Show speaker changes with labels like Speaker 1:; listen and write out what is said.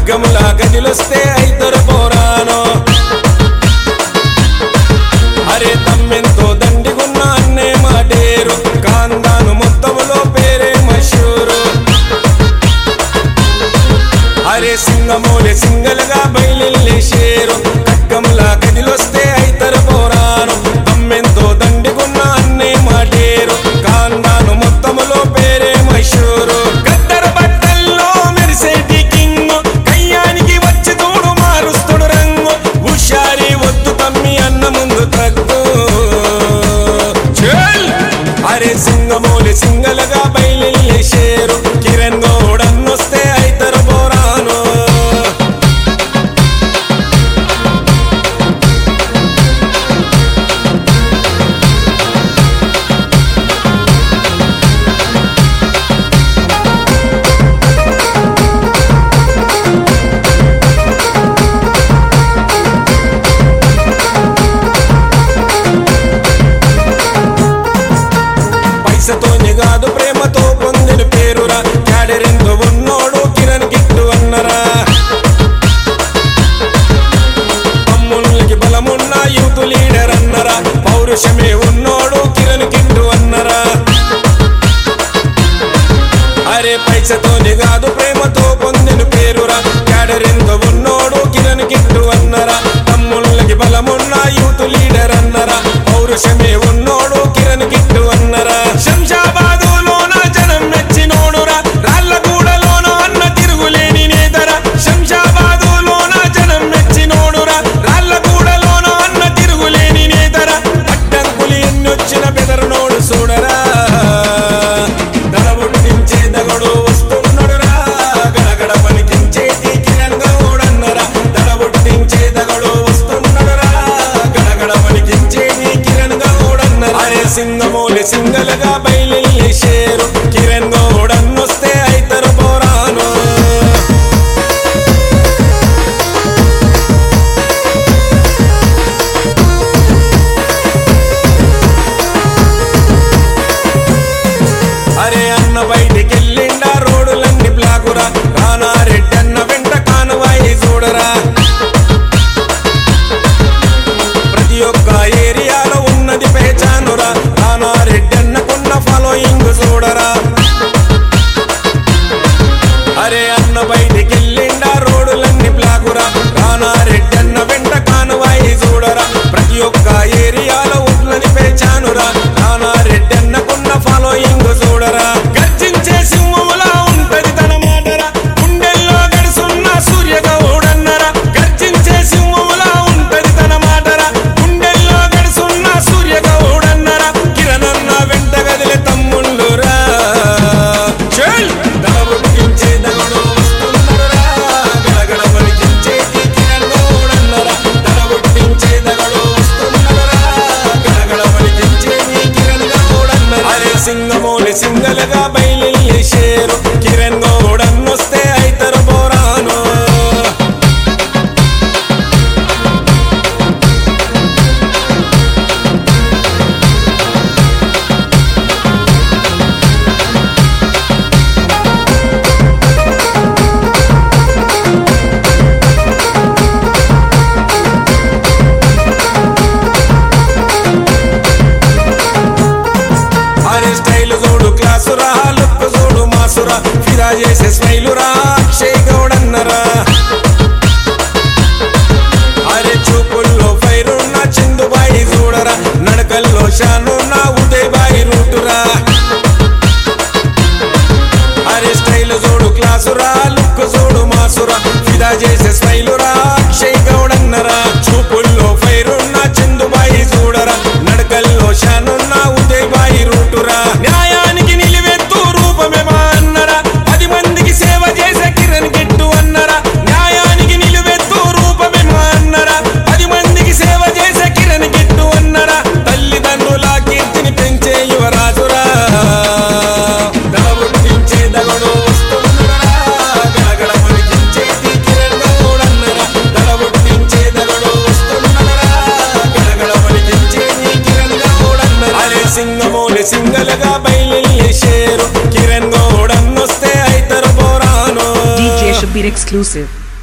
Speaker 1: ఖడ్గములా గదిలొస్తే అయితరు పోరాను అరే తమ్మెంతో దండిగున్న అన్నే మాటేరు కాందాను మొత్తములో పేరే మషూరు అరే సింగమూలె సింగలుగా బయలులేసేరు ఖడ్గములా గదిలొస్తే అయితరు పోరాను తమ్మెంతో దండిగున్న అన్నే మాటేరు కాందాను మొత్తములో పేరే మషూరు గద్దర బట్టల్లో మెరిసేటి కింగ్ కయ్యానికి వచ్చి తోడు మారుస్తుడు రంగు హుషారి వద్దు తమ్మి అన్న ముందు తగ్గు చల్! అరే సింగమూలి సింగలుగా బయలులేసేరు కిరణ్ గౌడన్నొస్తే అయితరు పోరాను పైసతోని కాదు ప్రేమతో పొందిన పేరురా క్యాడరెందు ఉన్నోడు కిరణ్ గిట్టు అన్నరా తమ్ముళ్ళకి బలమున్న యూత్ లీడర్ అన్నరా పౌరుషమే ఉన్నోడు కిరణ్ గిట్టు అన్నరా అరే పైసతోని కాదు ప్రేమతో పొందిన పేరురా క్యాడరెందు ఉన్నోడు కిరణ్ గిట్టు అన్నరా తమ్ముళ్ళకి బలమున్న యూత్ లీడర్ అన్నరా పౌరుషమే ఉన్నోడు కిరణ్ గిట్టు అన్నరా శంషాబాదులోన జనం మెచ్చినోడురా రాళ్ళగూడలోన అన్న తిరుగులేని నేతరా శంషాబాదులోన జనం మెచ్చినోడురా రాళ్ళగూడలోన అన్న తిరుగులేని నేతరా అడ్డంకులు ఎన్నొచ్చిన బెదరనోడు చూడరా దడబుట్టించే దగడు వస్తున్నాడురా గడగడ పలికించేటి కిరణ్ గౌడన్నరా దడబుట్టించే దగడు వస్తున్నాడురా గడగడ పలికించేటి కిరణ్ గౌడన్నరా అరే సింగమూలి సింగలుగా బయలులేసేరు కిరణ్ గౌడన్నొస్తే అయితరు పోరాను అరే అన్న బయటికెళ్ళిండా రోడ్లన్నీ బ్లాకురా రానారెడ్డన్న వెంట కానువాయి చూడరా ప్రతి ఒక్క ఏరియాలో ఉన్నది పేచానురా రానారెడ్డన్నకున్న ఫాలోయింగ్ చూడరా అరే అన్న బయటికెళ్ళిండా రోడ్లన్నీ బ్లాకురా రానారెడ్డన్న వెంట కానువాయి చూడరా ప్రతి ఒక్క ఏరియాలో ఉన్నది పేచానురా రానారెడ్డన్నకున్న ఫాలోయింగ్ చూడరా గర్జించే సింహములా ఉంటది తన మాటరా గుండెల్లో గడుసున్న సూర్య గౌడన్నరా గర్జించే సింహములా ఉంటది తన మాటరా గుండెల్లో గడుసున్న సూర్య గౌడన్నరా కిరణన్న వెంట గదిలే తమ్ముళ్ళురా చల్ దడబుట్టించే దగడు వస్తున్నాడురా గడగడ పలికించేటి కిరణ్ గౌడన్నరా దడబుట్టించే దగడు వస్తున్నాడురా గడగడ పలికించేటి కిరణ్ గౌడన్నరా అరే సింగమూలి సింగలుగా బయలులేసేరు కిరణ్ గౌడన్నొస్తే అయితరు పోరాను అరే స్టైల్ చూడు క్లాసురా లుక్ చూడు మాసురా ఫిదా చేసే స్మైలురా అక్షయ్ గౌడన్నరా అరే చూపుల్లో ఫైరున్న చందుబాయి చూడరా నడకల్లో షానున్న ఉదయ్ బాయి రూటురా అరే స్టైల్ చూడు క్లాసురా లుక్ చూడు మాసురా ఫిదా చేసే స్మైలురా అక్షయ్ గౌడన్నరా చూపుల్లో ఫైరున్న చందుబాయి చూడరా నడకల్లో షానున్న ఉదయ్ బాయి రూటురా న్యాయానికి నిలివెత్తు రూపమే మా అన్నరా పది మందికి సేవ చేసే కిరణ్ గిట్టు అన్నరా న్యాయానికి నిలువెత్తు రూపమే మా అన్నరా పది మందికి సేవ చేసే కిరణ్ గిట్టు అన్నరా తల్లిదండ్రుల కీర్తిని పెంచే యువరాజురా దడబుట్టించే దగడు వస్తున్నాడురా గడగడ పలికించేటి కిరణ్ గౌడన్నరా దడబుట్టించే దగడు వస్తున్నాడురా గడగడ పలికించేటి కిరణ్ గౌడన్నరా అరే సింగమూలి సింగలుగా బయలులేసేరు కిరణ్ గౌడన్నొస్తే అయితరు పోరాను
Speaker 2: DJ Shabir exclusive.